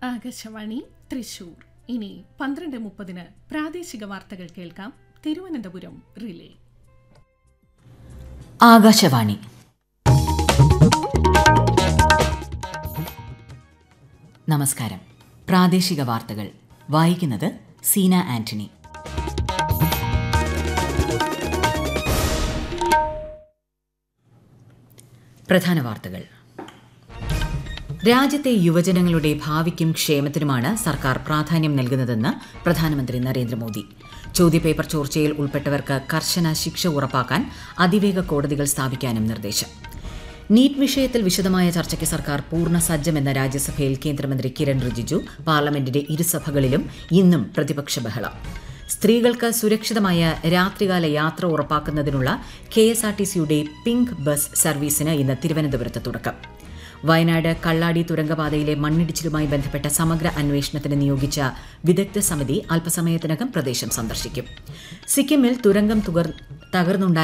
ആകാശവാണി തൃശൂർ ഇനി പന്ത്രണ്ട് മുപ്പതിന് പ്രാദേശിക വാർത്തകൾ കേൾക്കാം തിരുവനന്തപുരം റിലേ ആകാശവാണി നമസ്കാരം പ്രാദേശിക വാർത്തകൾ വായിക്കുന്നത് സീന ആന്റണി പ്രധാന വാർത്തകൾ രാജ്യത്തെ യുവജനങ്ങളുടെ ഭാവിക്കും ക്ഷേമത്തിനുമാണ് സർക്കാർ പ്രാധാന്യം നൽകുന്നതെന്ന് പ്രധാനമന്ത്രി നരേന്ദ്രമോദി ചോദ്യപേപ്പർ ചോർച്ചയിൽ ഉൾപ്പെട്ടവർക്ക് കർശന ശിക്ഷ ഉറപ്പാക്കാൻ അതിവേഗ കോടതികൾ സ്ഥാപിക്കാനും നിർദ്ദേശം നീറ്റ് വിഷയത്തിൽ വിശദമായ ചർച്ചയ്ക്ക് സർക്കാർ പൂർണ്ണ സജ്ജമെന്ന രാജ്യസഭയിൽ കേന്ദ്രമന്ത്രി കിരൺ റിജിജു പാർലമെന്റിന്റെ ഇരുസഭകളിലും ഇന്നും പ്രതിപക്ഷ ബഹളം സ്ത്രീകൾക്ക് സുരക്ഷിതമായ രാത്രികാല യാത്ര ഉറപ്പാക്കുന്നതിനുള്ള കെ എസ് ആർ ടി സിയുടെ പിങ്ക് ബസ് സർവീസിന് ഇന്ന് തിരുവനന്തപുരത്ത് തുടക്കം വയനാട് കള്ളാടി തുരങ്കപാതയിലെ മണ്ണിടിച്ചിലുമായി ബന്ധപ്പെട്ട സമഗ്ര അന്വേഷണത്തിന് നിയോഗിച്ച വിദഗ്ധ സമിതി അല്പസമയത്തിനകം പ്രദേശം സന്ദർശിക്കും സിക്കിമിൽ തുരങ്കം തുകർ തകർന്നുണ്ടായ